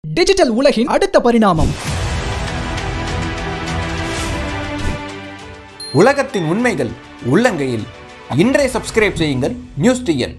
Digital உலகின் அடுத்த பரிணாமம் உலகத்தின் உண்மைகள் உள்ளங்கையில் இன்றைய சப்ஸ்கிரைப் செய்யுங்கள் நியூஸ் டிஎன்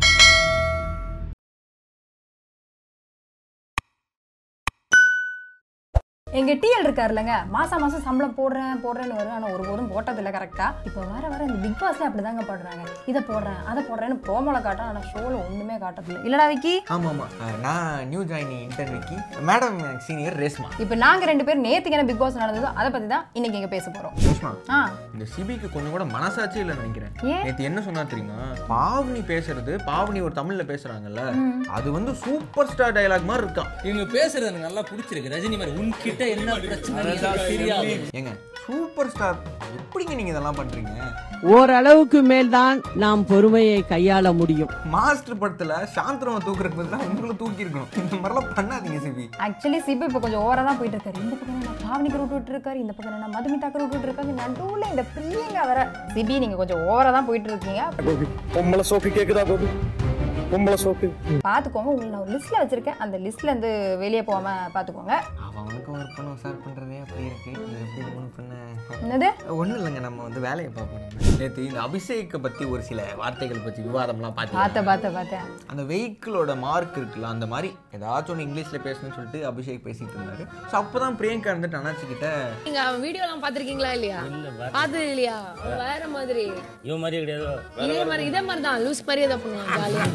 எங்க டிஎல் இருக்காருல்லங்க மாசம் மாசம் சம்பளம் போடுறேன் போடுறேன்னு வரும் ஆனா ஒருபோதும் போட்டதில்ல கரெக்டா இப்போ வர வர இந்த பிக் பாஸ்ல அப்படிதாங்க போடுறாங்க இதை போடுறேன் அதை போடுறேன்னு ப்ரோமோல காட்டுறேன் ஆனா ஷோல ஒண்ணுமே காட்டதில்ல இல்லடா விக்கி ஆமாம் ஆமாம் நான் நியூ ஜாயினி இன்டர்வியூக்கு மேடம் சீனியர் ரேஸ்மா இப்போ நாங்க ரெண்டு பேரும் நேத்துக்கு என்ன பிக் பாஸ் நடந்ததோ அதை பத்தி தான் இன்னைக்கு இங்க பேச போறோம் ரேஸ்மா ஆ இந்த சிபிக்கு கொஞ்சம் கூட மனசாட்சி இல்லைன்னு நினைக்கிறேன் ஏன்? நேற்று என்ன சொன்னா தெரியுமா பாவனி பேசுறது பாவனி ஒரு தமிழ்ல பேசுறாங்கல்ல அது வந்து சூப்பர் ஸ்டார் டயலாக் மாதிரி இருக்கான் இவங்க பேசுறது எனக்கு நல்லா பிடிச்சிருக்கு ரஜினி மாதிரி உன்கிட்ட என்ன பிரச்சனை தெரியாது ஏங்க சூப்பர் ஸ்டார் எப்படிங்க நீங்க இதெல்லாம் பண்றீங்க ஓரளவுக்கு மேல்தான் நாம் பொறுமையை கையாள முடியும் மாஸ்டர் படத்துல சாந்திரமா தூக்குறதுக்கு பதிலா உங்களை தூக்கி இருக்கணும் இந்த மாதிரிலாம் பண்ணாதீங்க சிபி ஆக்சுவலி சிபு இப்போ கொஞ்சம் ஓவரா தான் போயிட்டு இருக்காரு இந்த பக்கம் என்ன பாவனிக்கு ரூட் விட்டு இருக்காரு இந்த பக்கம் என்ன மதுமிதாக்கு ரூட் விட்டு இருக்காரு நடுவுல இந்த பிரியங்கா வர சிபி நீங்க கொஞ்சம் ஓவரா தான் போயிட்டு இருக்கீங்க பொம்பளை சோக்கு கேக்குதா கோபி பொம்பளை சோக்கு பாத்துக்கோங்க உங்களை நான் ஒரு லிஸ்ட்ல வச்சிருக்கேன் அந்த லிஸ்ட்ல இருந்து வெளியே போகாம பாத்துக்கோங்க அவனுக்கு ஒர்க் பண்ண உசார் பண்றதே அப்படி இருக்கு இது எப்படி ஒன்று பண்ண என்னது ஒன்றும் இல்லைங்க நம்ம வந்து வேலையை பார்ப்போம் நேற்று இந்த அபிஷேக்கை பற்றி ஒரு சில வார்த்தைகள் பற்றி விவாதம்லாம் பார்த்த பார்த்தேன் பார்த்த பார்த்தேன் அந்த வெஹிக்கிளோட மார்க் இருக்குல்ல அந்த மாதிரி ஏதாச்சும் ஒன்று இங்கிலீஷில் பேசணும்னு சொல்லிட்டு அபிஷேக் பேசிட்டு இருந்தாரு ஸோ அப்போ தான் பிரியங்கா இருந்துட்டு அண்ணாச்சி கிட்ட நீங்க அவன் வீடியோ எல்லாம் பாத்திருக்கீங்களா இல்லையா பாத்தது இல்லையா அவன் வேற மாதிரி இவன் மாதிரியே கிடையாது இதே மாதிரி இதே மாதிரி தான் லூஸ் மாதிரியே தான் பண்ணுவான் ஜாலியா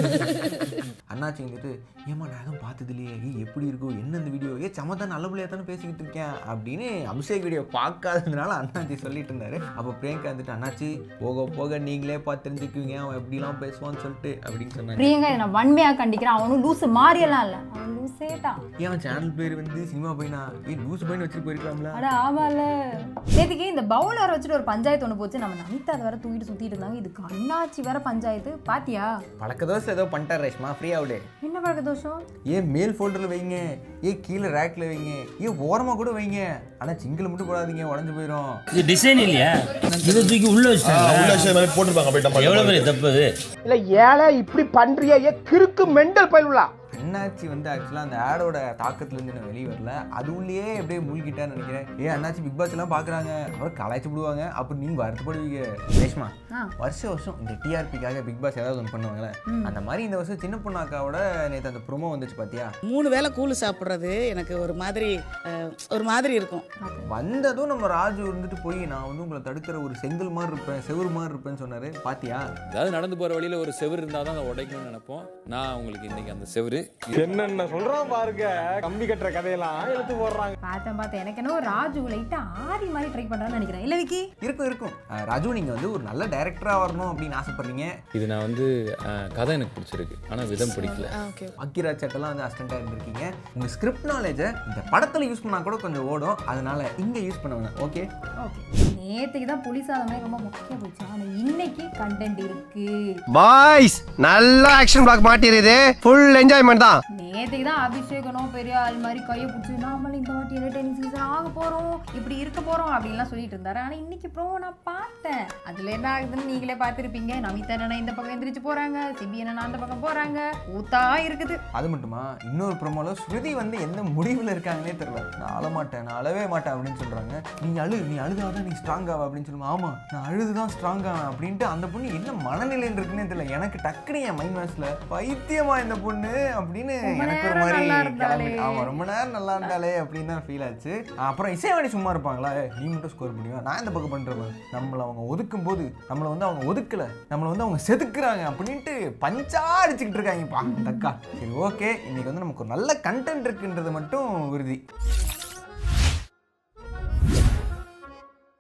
அண்ணாச்சி வந்துட்டு ஏமா நான் எதுவும் பார்த்தது இல்லையே ஏய் எப்படி இருக்கும் என்ன இந்த வீடியோ ஏ சமத்தான் நல்ல பிள்ளையா தானே பேசிக்கிட்டு இருக்கேன் அப்படின்னு அபிஷேக் வீடியோ பார்க்காததுனால அண்ணாச்சி சொல்லிட்டு இருந்தாரு அப்போ பிரியங்கா வந்துட்டு அண்ணாச்சி போக போக நீங்களே பார்த்து தெரிஞ்சுக்குவீங்க அவன் எப்படிலாம் பேசுவான்னு சொல்லிட்டு அப்படின்னு சொன்னாங்க பிரியங்கா இதை நான் வன்மையா கண்டிக்கிறேன் அவனும் லூசு மாறியெல்லாம் இல்ல அவன் லூசே தான் ஏன் சேனல் பேர் வந்து சினிமா பையனா ஏய் லூஸ் பையன் வச்சுட்டு போயிருக்கலாம்ல அட ஆமால நேற்றுக்கு இந்த பவுலர் வச்சுட்டு ஒரு பஞ்சாயத்து ஒன்று போச்சு நம்ம நமிதா அதை வேற தூக்கிட்டு சுத்திட்டு இருந்தாங்க இதுக்கு அண்ணாச்சி வேற பஞ்சாயத்து பாத்தியா பழக்க தோசை ஏதோ பண்ணிட்டார் ரேஷ்மா ஃப்ரீ ஆகுது என்ன பழக்க தோஷம் ஏன் மேல் ஃபோல்டரில் வைங்க ஏன் கீழே ரேக்கில் வைங்க ஏன் ஓரமாக கூட வைங்க ஆனால் சிங்கிள் மட்டும் போடாதீங்க உடஞ்சு போயிடும் இது டிசைன் இல்லையா இதை தூக்கி உள்ள வச்சுட்டாங்க போட்டுருப்பாங்க போயிட்டா எவ்வளவு பெரிய தப்பு இது இல்ல ஏழை இப்படி பண்றியா ஏ கிறுக்கு மெண்டல் பயிலுலா அண்ணாச்சி வந்து ஆக்சுவலாக அந்த ஆடோட தாக்கத்துலேருந்து நான் வெளியே வரல அது உள்ளேயே எப்படியே மூழ்கிட்டான்னு நினைக்கிறேன் ஏன் அண்ணாச்சி பிக் பாஸ் எல்லாம் பார்க்குறாங்க அப்புறம் கலாய்ச்சி விடுவாங்க அப்புறம் நீங்கள் வருத்தப்படுவீங்க ரேஷ்மா ஆ. வருஷம் வருஷம் இந்த டிஆர்பிக்காக பிக் பாஸ் ஏதாவது ஒன்று பண்ணுவாங்களே அந்த மாதிரி இந்த வருஷம் சின்ன பொண்ணாக்காவோட நேற்று அந்த ப்ரோமோ வந்துச்சு பார்த்தியா மூணு வேளை கூழு சாப்பிட்றது எனக்கு ஒரு மாதிரி அஹ், ஒரு மாதிரி இருக்கும் வந்ததும் நம்ம ராஜு இருந்துட்டு போய் நான் வந்து உங்களை தடுக்கிற ஒரு செங்கல் மாதிரி இருப்பேன் செவுரு மாதிரி இருப்பேன்னு சொன்னாரு பாத்தியா அதாவது நடந்து போற வழியில ஒரு செவுரு இருந்தா தான் அதை உடைக்கணும்னு நினைப்போம் நான் உங்களுக்கு இன்னைக்கு அந்த செவுரு என்னென்ன சொல்றான் பாருங்க கம்பி கட்டுற கதையெல்லாம் எடுத்து போடுறாங்க பார்த்தேன் பார்த்தேன் எனக்கு என்ன ராஜு லைட்டா ஆரி மாதிரி ட்ரை பண்றான்னு நினைக்கிறேன் இல்ல விக்கி இருக்கும் இருக்கும் அஹ் ராஜு நீங்க வந்து ஒரு நல்ல டைரக்டரா வரணும் அப்படின்னு ஆசைப்படுறீங்க இது நான் வந்து அஹ், கதை எனக்கு பிடிச்சிருக்கு ஆனா விதம் பிடிக்கல ஓகே அக்கிராஜ் சட்டெல்லாம் வந்து அசிஸ்டண்டா இருந்திருக்கீங்க உங்க ஸ்கிரிப்ட் நாலேஜை இந்த படத்துல யூஸ் பண்ணா கூட கொஞ்சம் ஓடும் அதனால இங்க யூஸ் பண்ண வேணாம் ஓகே ஓகே நேத்துக்கு தான் புலி சாதமே ரொம்ப முக்கியம் போச்சு ஆனா இன்னைக்கு கண்டென்ட் இருக்கு பாய்ஸ் நல்ல ஆக்ஷன் பிளாக் மாட்டிருது ஃபுல் என்ஜாய்மெண்ட் தான் நேத்துக்கு தான் அபிஷேகனும் பெரிய ஆள் மாதிரி கையை பிடிச்சி நாமளும் இந்த வாட்டி என்டர்டைனிங் சீசன் ஆக போறோம் இப்படி இருக்க போறோம் அப்படின்லாம் சொல்லிட்டு இருந்தாரு ஆனா இன்னைக்கு ப்ரோ நான் பார்த்தேன் அதுல என்ன ஆகுதுன்னு நீங்களே பார்த்திருப்பீங்க நமிதா என்ன இந்த பக்கம் எந்திரிச்சு போறாங்க சிபி என்ன அந்த பக்கம் போறாங்க ஊத்தா இருக்குது அது மட்டுமா இன்னொரு ப்ரோமோல ஸ்ருதி வந்து எந்த முடிவுல இருக்காங்கன்னே தெரியல நான் அழ மாட்டேன் நான் அழவே மாட்டேன் அப்படின்னு சொல்றாங்க நீ அழு நீ அழுதாதான் நீ ஸ்ட்ராங் ஆவ அப்படின்னு சொல்லுவாங்க ஆமா நான் அழுதுதான் ஸ்ட்ராங் ஆவேன் அப்படின்ட்டு அந்த பொண்ணு என்ன மனநிலையில் இருக்குன்னே தெரியல எனக்கு டக்குனு என் மைண்ட் வாய்ஸ்ல பைத்தியமா இந்த பொண்ணு அப்படின்னு ரொம்ப எனக்கு ஒரு நேரம் மாதிரி நல்லா இருந்தாளே. கிளம்பி ஆமா ரொம்ப நேரம் நல்லா இருந்தாலே அப்படின்னு தான் ஃபீல் ஆச்சு அப்புறம் இசைவாணி சும்மா இருப்பாங்களா "ஏய், நீ மட்டும் ஸ்கோர் பண்ணுவா நான் இந்த பக்கம் பண்றேன் நம்மளை அவங்க ஒதுக்கும் போது நம்மளை வந்து அவங்க ஒதுக்கல நம்மளை வந்து அவங்க செதுக்குறாங்க அப்படின்ட்டு பஞ்சா அடிச்சுக்கிட்டு இருக்காங்கப்பா இந்த அக்கா சரி ஓகே இன்னைக்கு வந்து நமக்கு ஒரு நல்ல கண்டென்ட் இருக்குன்றது மட்டும் உறுதி